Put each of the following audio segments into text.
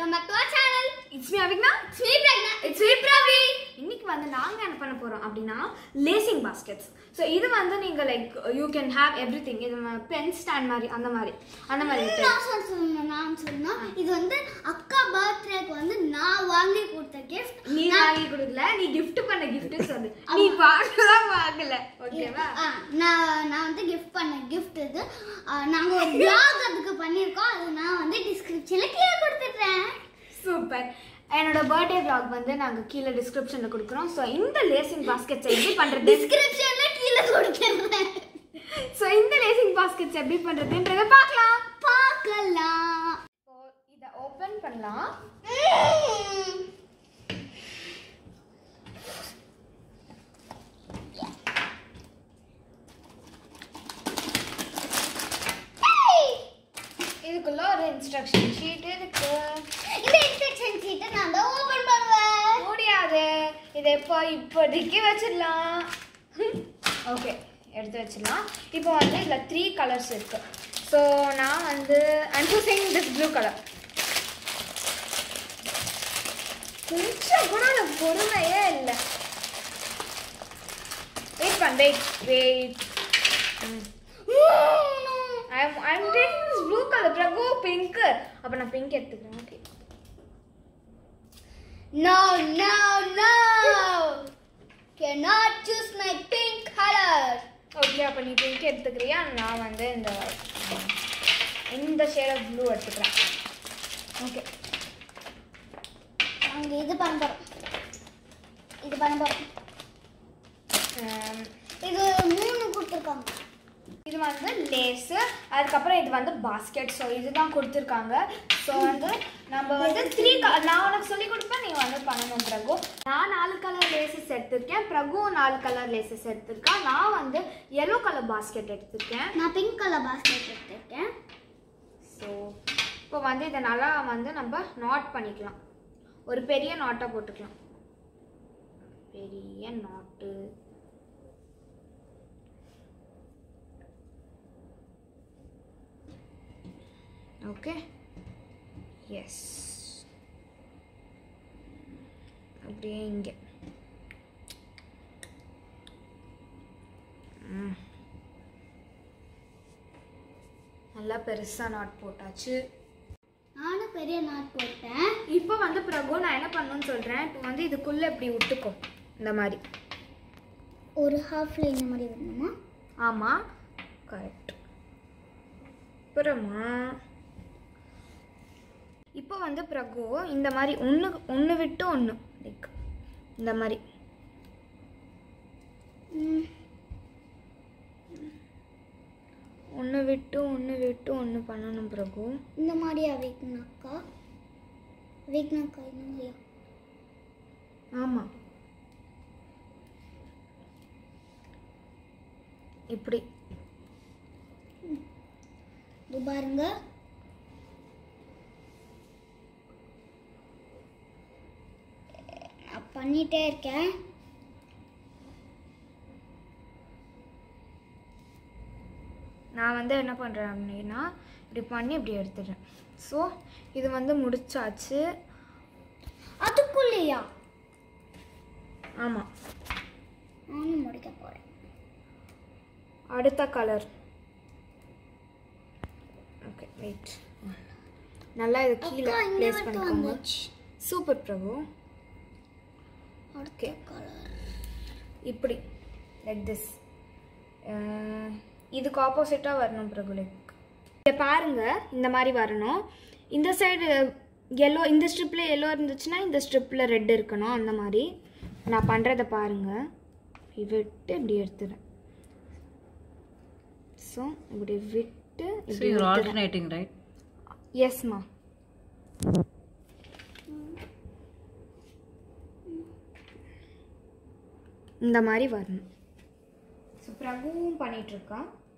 Welcome back to our channel it's me Avigna it's me Pragna it's me Pravi இன்னைக்கு வந்து நாங்க என்ன பண்ண போறோம் அப்படின்னா லேசிங் பாஸ்கெட்ஸ் ஸோ இது வந்து நீங்க like you can have everything இது பென் ஸ்டாண்ட் மாதிரி அந்த மாதிரி அந்த மாதிரி type. நான் சொல்ல சொல்லணும் நான் சொல்லணும் இது வந்து அக்கா பர்த்டேக்கு வந்து நான் வாங்கி கொடுத்த கிஃப்ட் நீ வாங்கி கொடுக்கல நீ gift பண்ண gift சொல்லு நீ பார்க்கலாம் வாங்கல ஓகேவா நான் நான் வந்து கிஃப்ட் பண்ண கிஃப்ட் இது ஆ, நாங்க ஒரு vlog அதுக்கு பண்ணியிருக்கோம் அது நான் வந்து டிஸ்கிரிப்ஷன்ல கீழே கொடுத்துட்றேன் சூப்பர் என்னோட பர்த்டே vlog வந்து நாங்க கீழே டிஸ்கிரிப்ஷன்ல கொடுக்குறோம் ஸோ இந்த லேசிங் பாஸ்கெட்ஸ் எப்படி பண்றது டிஸ்கிரிப்ஷன்ல கீழே கொடுத்துட்றேன் ஸோ இந்த லேசிங் பாஸ்கெட்ஸ் எப்படி பண்றதுன்றத பார்க்கலாம் பார்க்கலாம் ஸோ இதை ஓப்பன் பண்ணலாம் ம்ம். Hey! இதுக்குள்ள ஒரு இன்ஸ்ட்ரக்ஷன் ஷீட் இருக்கு இந்த இன்ஸ்ட்ரக்ஷன் ஷீட்டை நான் தான் ஓபன் பண்ணுவேன் முடியாது இதை இப்போ இப்போதைக்கு வச்சிடலாம் ஓகே எடுத்து வச்சிடலாம் இப்போ வந்து இதில் த்ரீ கலர்ஸ் இருக்கு ஸோ நான் வந்து I'm choosing this blue colour கொஞ்சம் கூட எனக்கு பொறுமையே இல்லை வெயிட் பண்ண wait wait I'm I'm taking this blue colour Pragu pink அப்போ நான் பிங்க் எடுத்துக்கிறேன் okay No, no, no! Cannot choose my pink color. Okay அப்போ நீ பிங்க் எடுத்துக்கிறியா நான் வந்து இந்த இந்த ஷேட் ஆஃப் ப்ளூ எடுத்துக்கிறேன் ஓகே நாங்க இது பண்ண போறோம் இது பண்ண போறோம் இது மூணு கொடுத்துருக்காங்க இது வந்து லேஸு அதுக்கப்புறம் இது வந்து பாஸ்கெட் ஸோ இதுதான் கொடுத்துருக்காங்க ஸோ வந்து நம்ம வந்து த்ரீ க நான் உனக்கு சொல்லி கொடுப்பேன் நீ வந்து பண்ணணும் பிரகு நான் நாலு கலர் லேசஸ் எடுத்திருக்கேன் பிரகு நாலு கலர் லேசஸ் எடுத்திருக்கான் நான் வந்து எல்லோ கலர் பாஸ்கெட் எடுத்திருக்கேன் நான் பிங்க் கலர் பாஸ்கெட் எடுத்துருக்கேன் ஸோ இப்போ வந்து இதை நல்லா வந்து நம்ம நாட் பண்ணிக்கலாம் ஒரு பெரிய நாட்டை போட்டுக்கலாம் பெரிய நாட்டு ஓகே எஸ் அப்படியே இங்கே ம் நல்லா பெருசாக நாட் போட்டாச்சு நானும் பெரிய நாட் போட்டேன் இப்போ வந்து பிரபு நான் என்ன பண்ணணும்னு சொல்கிறேன் இப்போ வந்து இதுக்குள்ளே இப்படி விட்டுக்கோ இந்த மாதிரி ஒரு ஹாஃப்ல இந்த மாதிரி வரணுமா ஆமாம் கரெக்ட் அப்புறமா இப்போ வந்து பிரகு இந்த மாதிரி ஒன்று ஒன்று விட்டு ஒன்று லைக் இந்த மாதிரி ம், ஒன்று விட்டு ஒன்று விட்டு ஒன்று பண்ணணும் பிரகு இந்த மாதிரியா வீக்னாக்கா வீக்னாக்கா இந்த மாதிரியா ஆமாம் இப்படி இது பாருங்க நான் பண்ணிட்டே இருக்கேன் நான் வந்து என்ன பண்ணுறேன் அப்படின்னா இப்படி பண்ணி இப்படி எடுத்துடுறேன் ஸோ இது வந்து முடிச்சாச்சு அதுக்குள்ளேயா ஆமாம் நானும் முடிக்க போறேன் அடுத்த கலர் ஓகே வெயிட் நல்லா இது கீழே அக்கா, இங்க ப்ளேஸ் மட்டும் பண்ணிக்கோங்க வந்துச்சு. சூப்பர் பிரபு அடுத்த கலர் இப்படி லைக் திஸ் இதுக்கு ஆப்போசிட்டாக வரணும் பிரபு லைக் இதை பாருங்க இந்த மாதிரி வரணும் இந்த சைடு எல்லோ இந்த ஸ்ட்ரிப்பில் எல்லோ இருந்துச்சுன்னா இந்த ஸ்ட்ரிப்பில் ரெட் இருக்கணும் அந்த மாதிரி நான் பண்ணுறதை பாருங்க இப்படி விட்டு இப்படி எடுத்துறேன் ஸோ இப்படி விட்டு So இப்படி you're எடுத்துறேன் alternating, right? எஸ்மா இந்த மாதிரி வரணும் ஸோ பிரபுவும் பண்ணிட்டு இருக்கா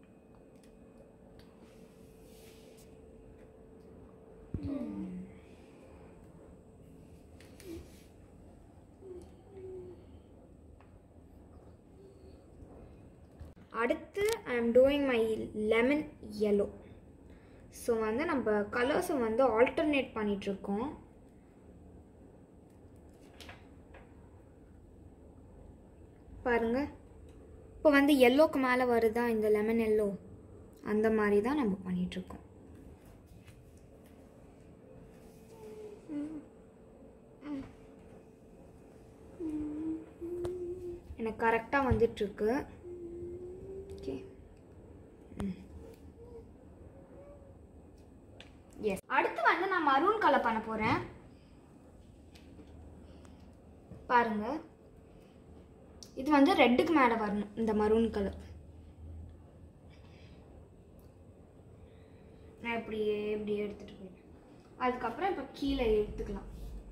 அடுத்து I am doing my lemon yellow so வந்து நம்ம கலர்ஸை வந்து ஆல்டர்னேட் பண்ணிகிட்ருக்கோம் பாருங்க இப்போ வந்து எல்லோக்கு மேலே வருதா இந்த லெமன் எல்லோ அந்த மாதிரி தான் நம்ம பண்ணிகிட்ருக்கோம் எனக்கு கரெக்டாக வந்துட்டுருக்கு ஓகே எஸ் அடுத்து வந்து நான் மரூன் கலர் பண்ண போகிறேன் பாருங்க இது வந்து ரெட்டுக்கு மேலே வரணும் இந்த மரூன் கலர் நான் இப்படியே இப்படியே எடுத்துகிட்டு போயிட்டேன் அதுக்கப்புறம் இப்போ கீழே எடுத்துக்கலாம்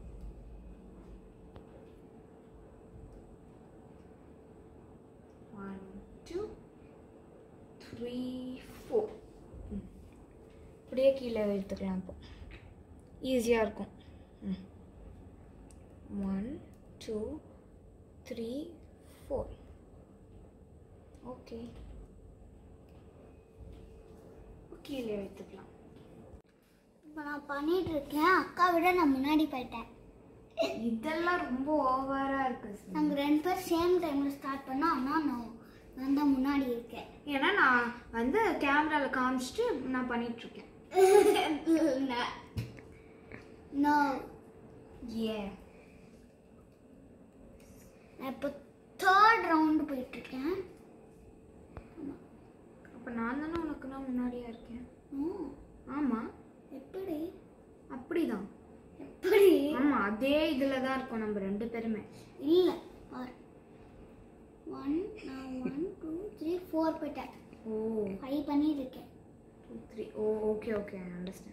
ஒன் டூ த்ரீ ஃபோர் இப்படியே கீழே எடுத்துக்கலாம் இப்போ ஈஸியாக இருக்கும் hmm one two three four okay கீழே எடுத்துக்கலாம் இப்போ நான் பண்ணிட்டு இருக்கேன் அக்கா விட நான் முன்னாடி போயிட்டேன் இதெல்லாம் ரொம்ப ஓவராக இருக்கு சார் நாங்கள் ரெண்டு பேரும் சேம் டைமில் ஸ்டார்ட் பண்ணோம் ஆனால் நான் நான் தான் முன்னாடி இருக்கேன் ஏன்னா நான் வந்து கேமராவில் காமிச்சிட்டு நான் பண்ணிட்டு இருக்கேன் நான் ஏ நான் இப்போ தேர்ட் ரவுண்டு போயிட்டுருக்கேன் அப்போ நான் தானே உனக்கு நான் முன்னாடியா இருக்கேன் ஓ ஆமாம் எப்படி அப்படிதான் எப்படி ஆமாம் அதே இதில் தான் இருக்கோம் நம்ம ரெண்டு பேருமே இல்லை ஆர் ஒன் நான் ஒன் டூ த்ரீ ஃபோர் போயிட்டேன் ஓ ஃபைவ் பண்ணிட்டு இருக்கேன் two three oh okay okay understand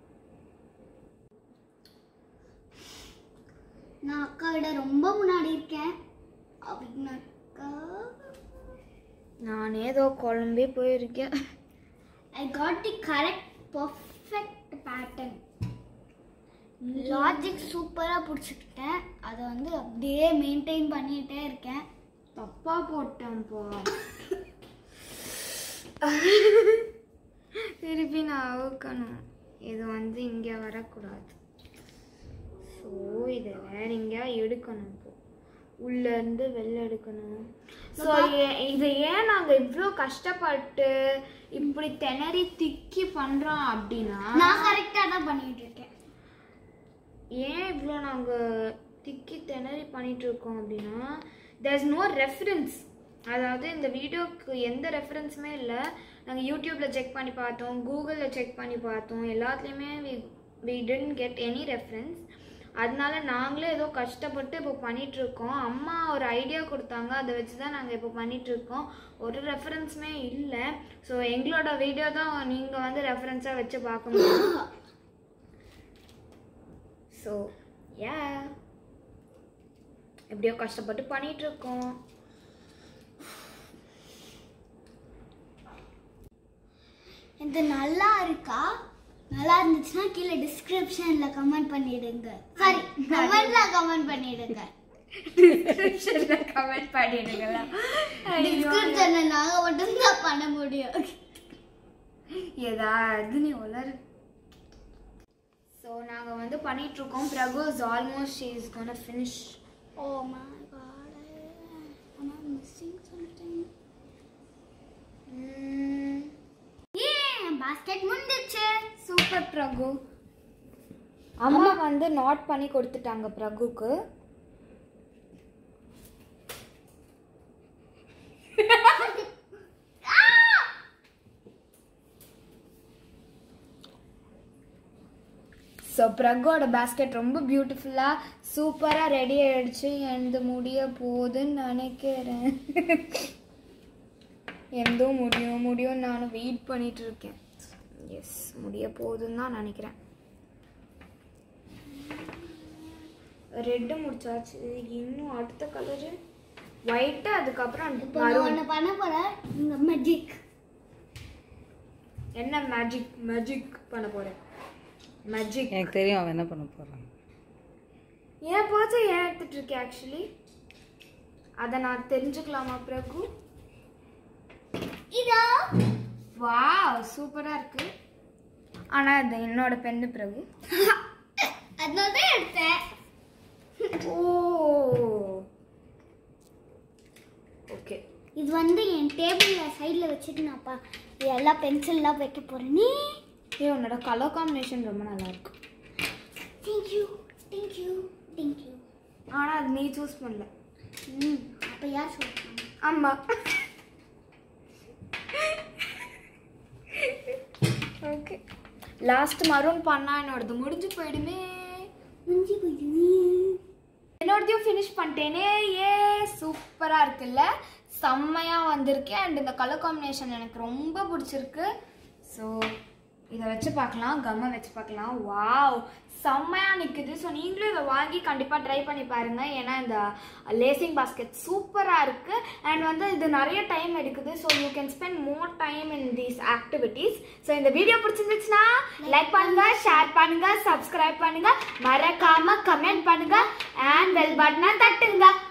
நான் அக்கா விட ரொம்ப முன்னாடி இருக்கேன் அப்படின்னாக்கா நான் ஏதோ குழம்பே போயிருக்கேன் I got the correct perfect pattern logic சூப்பராக பிடிச்சிக்கிட்டேன் அதை வந்து அப்படியே மெயின்டைன் பண்ணிகிட்டே இருக்கேன் தப்பா போட்டேன்ப்பா திருப்பி நான் அவுக்கணும் இது வந்து இங்கே வரக்கூடாது ஸோ இதை வேற எங்கேயா எடுக்கணும் இப்போ உள்ளேருந்து வெளில எடுக்கணும் ஸோ இதை ஏன் நாங்கள் இவ்வளோ கஷ்டப்பட்டு இப்படி திணறி திக்கி பண்ணுறோம் அப்படின்னா நான் கரெக்டாக தான் பண்ணிட்டு இருக்கேன் ஏன் இவ்வளோ நாங்கள் திக்கி திணறி பண்ணிட்டு இருக்கோம் அப்படின்னா தேர் இஸ் நோ ரெஃபரன்ஸ் அதாவது இந்த வீடியோக்கு எந்த ரெஃபரன்ஸுமே இல்லை நாங்கள் யூடியூப்பில் செக் பண்ணி பார்த்தோம் கூகுளில் செக் பண்ணி பார்த்தோம் எல்லாத்துலேயுமே we we didn't get any reference அதனால நாங்களே ஏதோ கஷ்டப்பட்டு இப்போ பண்ணிட்டு இருக்கோம் அம்மா ஒரு ஐடியா கொடுத்தாங்க அதை வச்சு தான் நாங்கள் இப்போ பண்ணிட்டு இருக்கோம் ஒரு ரெஃபரன்ஸுமே இல்லை ஸோ எங்களோட வீடியோ தான் நீங்கள் வந்து ரெஃபரன்ஸாக வச்சு பார்க்க முடியும் ஸோ யா எப்படியோ கஷ்டப்பட்டு பண்ணிட்டு இருக்கோம் இது நல்லா இருக்கா நல்லா இருந்துச்சுன்னா கீழே டிஸ்கிரிப்ஷனில் கமெண்ட் பண்ணிடுங்க சாரி கமெண்ட்ல கமெண்ட் பண்ணிடுங்க டிஸ்கிரிப்ஷனில் கமெண்ட் பண்ணிடுங்களா டிஸ்கிரிப்ஷனில் நாங்கள் மட்டும்தான் பண்ண முடியும் ஏதாவது நீ உலரு ஸோ நாங்கள் வந்து பண்ணிட்டு இருக்கோம் Pragu is almost she is gonna finish oh my god I am missing something a basket முடிஞ்சிச்சு சூப்பர் பிரகு அம்மா வந்து நாட் பண்ணி கொடுத்துட்டாங்க பிரகுக்கு ஸோ ப்ரக்கோட பேஸ்கெட் ரொம்ப பியூட்டிஃபுல்லாக சூப்பராக ரெடி ஆயிடுச்சு எந்த முடிய போகுதுன்னு நினைக்கிறேன் எந்தோ முடியும் முடியும் நானும் வெயிட் பண்ணிட்டு இருக்கேன் எஸ் முடிய போகுதுன்னு தான் நினைக்கிறேன் ரெட்டு முடிச்சாச்சு இன்னும் அடுத்த கலரு ஒயிட்டு அதுக்கப்புறம் இப்போ நான் maroon. ஒன்று பண்ண போகிறேன் இந்த மேஜிக் என்ன மேஜிக் மேஜிக் பண்ண போறேன் மேஜிக் எனக்கு தெரியும் அவன் என்ன பண்ண போறான் ஏன் பார்த்து ஏன் எடுத்துட்டு இருக்கேன் ஆக்சுவலி அதை நான் தெரிஞ்சுக்கலாமா பிரகு இதோ வாவ் சூப்பராக இருக்கு ஆனால் இது என்னோட பெண்ணு பிரகு அதனால தான் எடுத்தேன் ஓ வந்து என் டேபிளில் சைடில் வச்சுட்டு நான் பா எல்லாம் பென்சில்லாம் வைக்க போகிறேன் நீ ஏ உன்னோட கலர் காம்பினேஷன் ரொம்ப நல்லா இருக்கு தேங்க்யூ தேங்க்யூ தேங்க்யூ ஆனா அது நீ சூஸ் பண்ணல ம் அப்போ யார் சொல்கிறாங்க ஆமா ஓகே லாஸ்ட் மரூன் பண்ணா என்னோடது முடிஞ்சு போயிடுமே முடிஞ்சு போயிடுது என்னோடதையும் ஃபினிஷ் பண்ணிட்டேனே ஏ சூப்பராக இருக்குல்ல செம்மையாக வந்திருக்கு அண்ட் இந்த கலர் காம்பினேஷன் எனக்கு ரொம்ப பிடிச்சிருக்கு ஸோ இதை வச்சு பார்க்கலாம் கம்மை வச்சு பார்க்கலாம் வாவ் செம்மையாக நிற்குது ஸோ நீங்களும் இதை வாங்கி கண்டிப்பாக ட்ரை பண்ணி பாருங்கள் ஏன்னா இந்த லேசிங் பாஸ்கெட் சூப்பராக இருக்குது அண்ட் வந்து இது நிறைய டைம் எடுக்குது so you can spend more time in these activities so இந்த வீடியோ பிடிச்சிருந்துச்சுன்னா லைக் பண்ணுங்க ஷேர் பண்ணுங்க சப்ஸ்கிரைப் பண்ணுங்க மறக்காம கமெண்ட் பண்ணுங்க அண்ட் பெல் பட்டனை தட்டுங்க